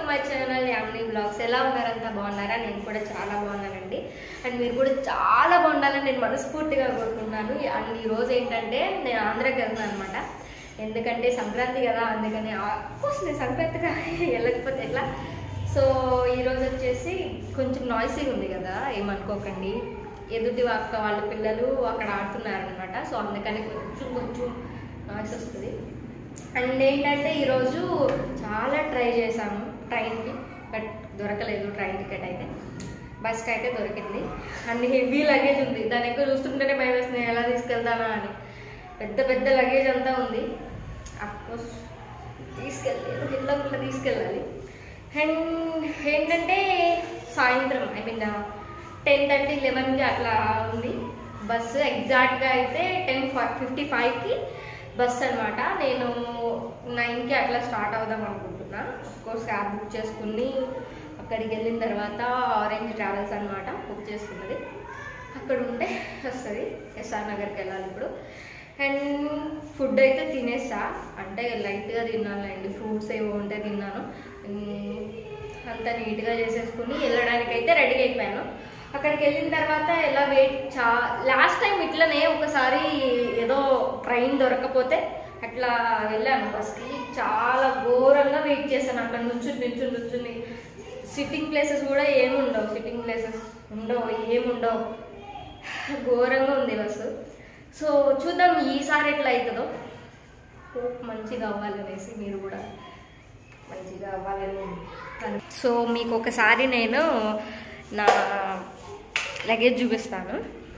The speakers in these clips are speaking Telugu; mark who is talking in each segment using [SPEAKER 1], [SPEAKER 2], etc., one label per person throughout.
[SPEAKER 1] మై ఛానల్ యామినీ బ్లాగ్స్ ఎలా ఉన్నారంతా బాగున్నారా నేను కూడా చాలా బాగున్నానండి అండ్ మీరు కూడా చాలా బాగుండాలని నేను మనస్ఫూర్తిగా కోరుకుంటున్నాను అండ్ ఈ రోజు ఏంటంటే నేను ఆంధ్రాకి వెళ్తున్నాను అనమాట ఎందుకంటే సంక్రాంతి కదా అందుకని కోర్స్ నేను సంక్రాంతిగా వెళ్ళకపోతే ఎట్లా సో ఈ రోజు వచ్చేసి కొంచెం నాయిసీగా ఉంది కదా ఏమనుకోకండి ఎదుటి అక్క వాళ్ళ పిల్లలు అక్కడ ఆడుతున్నారనమాట సో అందుకని కొంచెం కొంచెం నాయిస్ వస్తుంది అండ్ ఏంటంటే ఈరోజు చాలా ట్రై చేశాము ట్రైన్కి బట్ దొరకలేదు ట్రైన్ టికెట్ అయితే బస్కి అయితే దొరికింది అండ్ హెవీ లగేజ్ ఉంది దాని ఎక్కువ చూస్తుంటేనే భయం వేస్తుంది ఎలా తీసుకెళ్తానా అని పెద్ద పెద్ద లగేజ్ అంతా ఉంది అఫ్కోర్స్ తీసుకెళ్ళలేదు ఎట్లా కూడా తీసుకెళ్ళాలి అండ్ ఏంటంటే సాయంత్రం ఐ మీన్ టెన్ థర్టీ లెవెన్కి అట్లా ఉంది బస్సు ఎగ్జాక్ట్గా అయితే టెన్ ఫిఫ్టీ ఫైవ్కి బస్ అనమాట నేను నైన్కి అట్లా స్టార్ట్ అవుదాం అనుకుంటున్నా కోర్స్ క్యాబ్ బుక్ చేసుకుని అక్కడికి వెళ్ళిన తర్వాత ఆరెంజ్ ట్రావెల్స్ అనమాట బుక్ చేసుకున్నది అక్కడ ఉంటే వస్తుంది ఎస్ఆర్ నగర్కి వెళ్ళాలి ఇప్పుడు అండ్ ఫుడ్ అయితే తినేసా అంటే లైట్గా తిన్నానండి ఫ్రూట్స్ ఏవో ఉంటే తిన్నాను ఉమ్, అంతా నీట్గా చేసేసుకుని వెళ్ళడానికి అయితే రెడీ అయిపోయాను అక్కడికి వెళ్ళిన తర్వాత ఎలా వెయిట్ చా లాస్ట్ టైం ఇట్లనే ఒకసారి ఏదో ట్రైన్ దొరకపోతే అట్లా వెళ్ళాను బస్కి చాలా ఘోరంగా వెయిట్ చేశాను అక్కడ నుంచి నించుని నించుని సిట్టింగ్ ప్లేసెస్ కూడా ఏమి ఉండవు సిట్టింగ్ ప్లేసెస్ ఉండవు ఏముండవు ఘోరంగా ఉంది బస్సు సో చూద్దాం ఈసారి ఎట్లా అవుతుందో హోప్ మంచిగా అవ్వాలనేసి మీరు కూడా మంచిగా అవ్వాలని అను- సో మీకు ఒకసారి నేను నా లగేజ్ చూపిస్తాను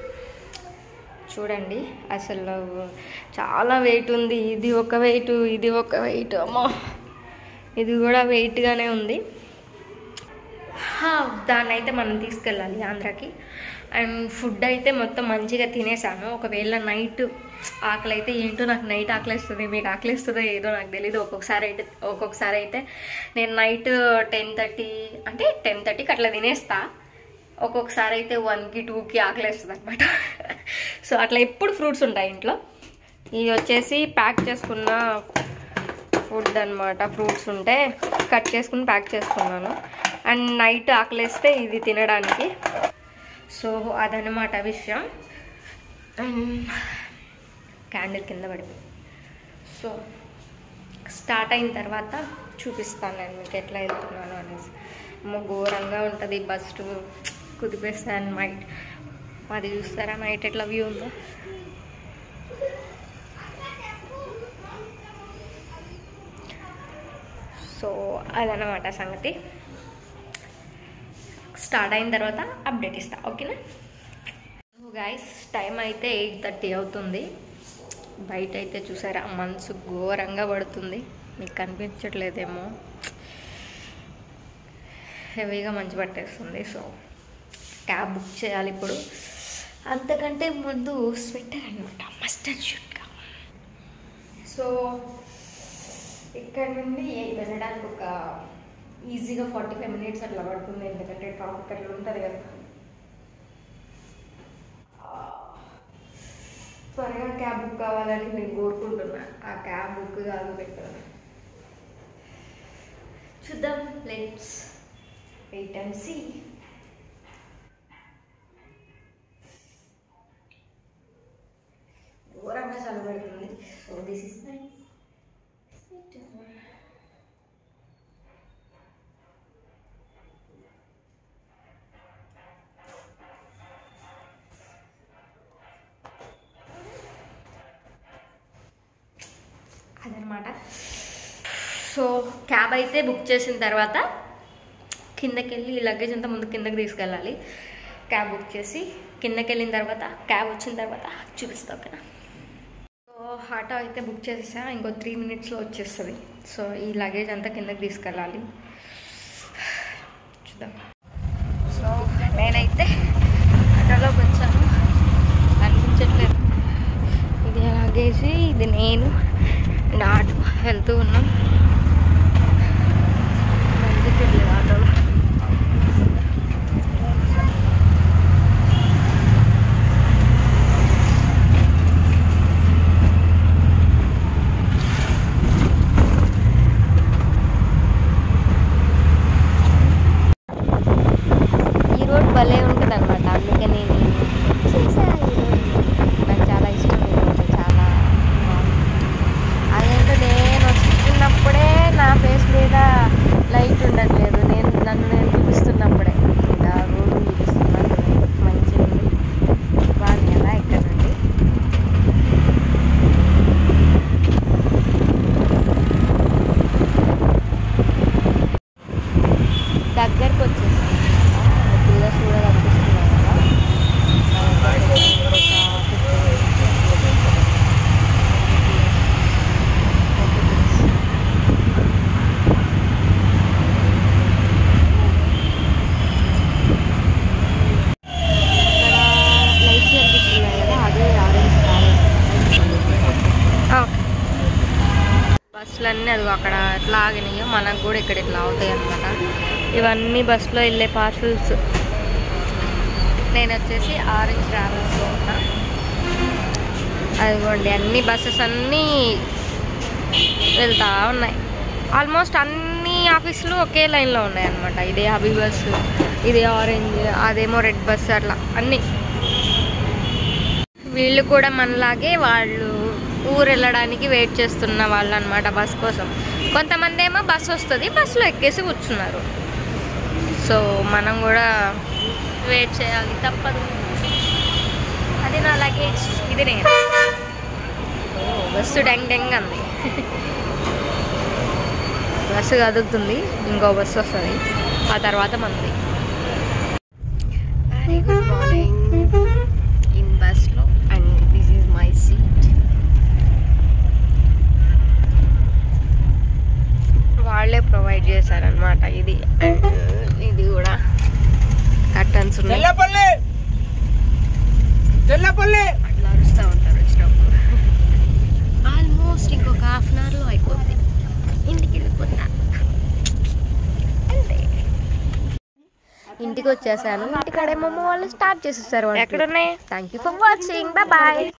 [SPEAKER 1] చూడండి అసలు చాలా వెయిట్ ఉంది ఇది ఒక వెయిట్ ఇది ఒక వెయిట్ అమ్మో ఇది కూడా వెయిట్గానే ఉంది హా, దాన్ని అయితే మనం తీసుకెళ్ళాలి ఆంధ్రాకి అండ్ ఫుడ్ అయితే మొత్తం మంచిగా తినేసాను ఒకవేళ నైట్ ఆకలి అయితే ఏంటో నాకు నైట్ ఆకలిస్తుంది మీకు ఆకలిస్తుందో ఏదో నాకు తెలీదు ఒక్కొక్కసారి అయితే ఒక్కొక్కసారి అయితే నేను నైట్ టెన్ థర్టీ అంటే టెన్ థర్టీకి అట్లా తినేస్తా ఒక్కొక్కసారి అయితే వన్కి టూకి ఆకలిస్తుంది అనమాట సో అట్లా ఎప్పుడు ఫ్రూట్స్ ఉంటాయి ఇంట్లో ఇది వచ్చేసి ప్యాక్ చేసుకున్న ఫుడ్ అన్నమాట ఫ్రూట్స్ ఉంటే కట్ చేసుకుని ప్యాక్ చేసుకున్నాను అండ్ నైట్ ఆకలేస్తే ఇది తినడానికి సో అదనమాట విషయం అండ్ క్యాండిల్ కింద పడిపోయింది సో స్టార్ట్ అయిన తర్వాత చూపిస్తాను నేను మీకు ఎట్లా వెళ్తున్నాను అనేసి అమ్మో ఘోరంగా ఉంటుంది బస్ కుదిపేస్తాను నైట్ అది చూస్తారా నైట్ ఎట్లా వ్యూ ఉందో సో అదనమాట సంగతి స్టార్ట్ అయిన తర్వాత అప్డేట్ ఇస్తా ఓకేనా గైస్ టైం అయితే ఎయిట్ థర్టీ అవుతుంది బయట అయితే చూసారా మనసు ఘోరంగా పడుతుంది మీకు కనిపించట్లేదేమో హెవీగా మంచు పట్టేస్తుంది సో క్యాబ్ బుక్ చేయాలి ఇప్పుడు అంతకంటే ముందు స్వెటర్ అనమాట మస్టర్డ్ షూట్గా సో ఇక్కడ నుండి వెళ్ళడానికి ఒక ఈజీగా ఫార్టీ ఫైవ్ మినిట్స్ అట్లా పడుతుంది ఎందుకంటే ట్రాఫిక్ అట్లా ఉంటుంది కదా ఆ, త్వరగా క్యాబ్ బుక్ కావాలని నేను కోరుకుంటున్నా ఆ క్యాబ్ బుక్ కాదు పెట్టాను చూద్దాం లెట్స్ వెయిట్ అండ్ సీ ఘోరంగా చల్లబడుతుంది సో దిస్ ఇస్ నైస్ అదనమాట సో క్యాబ్ అయితే బుక్ చేసిన తర్వాత కిందకి వెళ్ళి ఈ లగేజ్ అంతా ముందు కిందకి తీసుకెళ్ళాలి క్యాబ్ బుక్ చేసి కిందకి వెళ్ళిన తర్వాత క్యాబ్ వచ్చిన తర్వాత చూపిస్తా ఓకేనా సో ఆటో అయితే బుక్ చేసేసా ఇంకో త్రీ మినిట్స్లో వచ్చేస్తుంది సో ఈ లగేజ్ అంతా కిందకి తీసుకెళ్ళాలి చూద్దాం సో నేనైతే ఆటోలోకి వచ్చాను అనిపించట్లేదు ఇది లగేజ్ ఇది నేను నాటు వెళ్తూ ఉన్నాం అనిపించట్లేదు ఆటోలో ఆగినాయో మనకు కూడా ఇక్కడ ఇట్లా అవుతాయి అనమాట ఇవన్నీ బస్సులో వెళ్ళే పార్సల్స్ నేను వచ్చేసి ఆరెంజ్ ట్రావెల్స్లో ఉన్నా అదిగోండి అన్ని బస్సెస్ అన్నీ వెళ్తా ఉన్నాయి ఆల్మోస్ట్ అన్ని ఆఫీసులు ఒకే లైన్లో ఉన్నాయి అనమాట ఇదే హబీ బస్సు ఇదే ఆరెంజ్ అదేమో రెడ్ బస్ అట్లా అన్నీ వీళ్ళు కూడా మనలాగే వాళ్ళు ఊరు వెళ్ళడానికి వెయిట్ చేస్తున్న వాళ్ళు అనమాట బస్ కోసం కొంతమంది ఏమో బస్ వస్తుంది బస్సులో ఎక్కేసి కూర్చున్నారు సో మనం కూడా వెయిట్ చేయాలి తప్పదు అది నా లగేజ్ ఇది నేను ఓ, బస్సు డెంగ్ డెంగ్ అంది బస్సు కదులుతుంది ఇంకో బస్సు వస్తుంది ఆ తర్వాత మనది వెరీ గుడ్ మార్నింగ్ ఇన్ బస్లో and this is my seat వాళ్ళే ప్రొవైడ్ చేశారనమాట ఇది అండ్ ఇది కూడా కర్టన్స్ ఉన్నాయి
[SPEAKER 2] తెల్లపల్లి తెల్లపల్లి
[SPEAKER 1] అట్లా అరుస్తూ ఉంటారు వచ్చినప్పుడు ఆల్మోస్ట్ ఇంకొక హాఫ్ అన్ అవర్లో అయిపోద్ది ఇంటికి వెళ్ళిపోతా అంతే ఇంటికి వచ్చేసాను ఇంటికాడేమో వాళ్ళు స్టార్ట్ చేసేసారు ఎక్కడ ఉన్నాయి thank you for watching bye